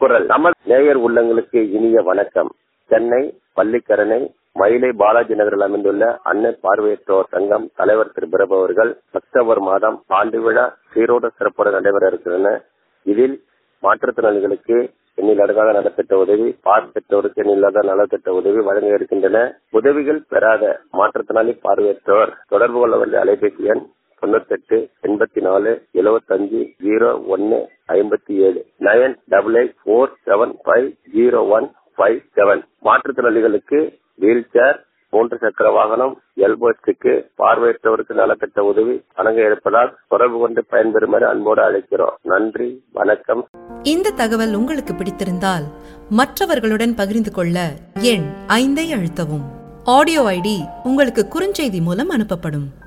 குரல் நமது நேயர் உள்ளங்களுக்கு இனிய வணக்கம் சென்னை பள்ளிக்கரணை மயிலை பாலாஜி நகரில் அமைந்துள்ள அன்னை பார்வையற்றோர் சங்கம் தலைவர் திரு பிரபு அவர்கள் அக்டோபர் மாதம் ஆண்டு விழா சீரோட சிறப்புடன் நடைபெற இருக்கிறது இதில் மாற்றுத்திறனாளிகளுக்கு எண்ணில் அடங்காத நலத்திட்ட உதவி பார்வையற்றோருக்கு எண்ணில்லாத நலத்திட்ட உதவி வழங்க இருக்கின்றன உதவிகள் பெறாத மாற்றுத்திறனாளி பார்வையற்றோர் தொடர்பு கொள்ள வேண்டிய அலைபேசி எண் தொண்ணூத்தெட்டு எண்பத்தி நாலு எழுபத்தஞ்சு ஜீரோ ஒன்னு ஐம்பத்தி ஏழு nine double eight four seven five zero one five seven மாற்றுத்திறனாளிகளுக்கு வீல் சேர் மூன்று சக்கர வாகனம் எல்போஸ்டுக்கு பார்வையற்றவருக்கு நலத்திட்ட உதவி வழங்க இருப்பதால் தொடர்பு கொண்டு பயன்பெறுமாறு அன்போடு அழைக்கிறோம் நன்றி வணக்கம் இந்த தகவல் உங்களுக்கு பிடித்திருந்தால் மற்றவர்களுடன் பகிர்ந்து கொள்ள எண் ஐந்தை அழுத்தவும் ஆடியோ ஐடி உங்களுக்கு குறுஞ்செய்தி மூலம் அனுப்பப்படும்